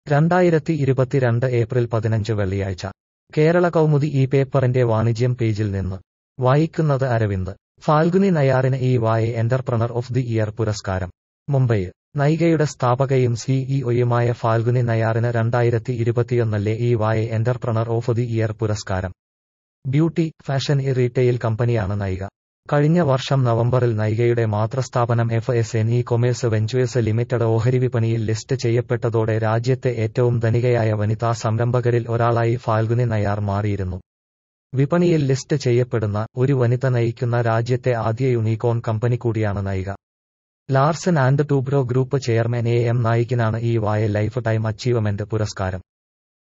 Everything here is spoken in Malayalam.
രണ്ടായിരത്തി ഇരുപത്തിരണ്ട് ഏപ്രിൽ പതിനഞ്ച് വെള്ളിയാഴ്ച കേരള കൗമുദി ഈ പേപ്പറിന്റെ വാണിജ്യം പേജിൽ നിന്ന് വായിക്കുന്നത് അരവിന്ദ് ഫാൽഗുനി നയാറിന് ഈ Y entrepreneur of the year പുരസ്കാരം മുംബൈ നൈകയുടെ സ്ഥാപകയും സിഇഒയുമായ ഫാൽഗുനി നയാറിന് രണ്ടായിരത്തി ഇരുപത്തിയൊന്നിലെ E Y entrepreneur of the year പുരസ്കാരം ബ്യൂട്ടി ഫാഷൻ ഇ റീറ്റെയിൽ കമ്പനിയാണ് നൈക കഴിഞ്ഞ വർഷം നവംബറിൽ നൈകയുടെ മാതൃസ്ഥാപനം F S N E commerce ventures limited ഓഹരി വിപണിയിൽ ലിസ്റ്റ് ചെയ്യപ്പെട്ടതോടെ രാജ്യത്തെ ഏറ്റവും ധനികയായ വനിതാ സംരംഭകരിൽ ഒരാളായി ഫാൽഗുനി നയാർ മാറിയിരുന്നു വിപണിയിൽ ലിസ്റ്റ് ചെയ്യപ്പെടുന്ന ഒരു വനിത നയിക്കുന്ന രാജ്യത്തെ ആദ്യ യൂണിക്കോൺ കമ്പനി കൂടിയാണ് Nykaa Larsen and Toubro group chairman A M നായിക്കിനാണ് E Y life time achievement പുരസ്കാരം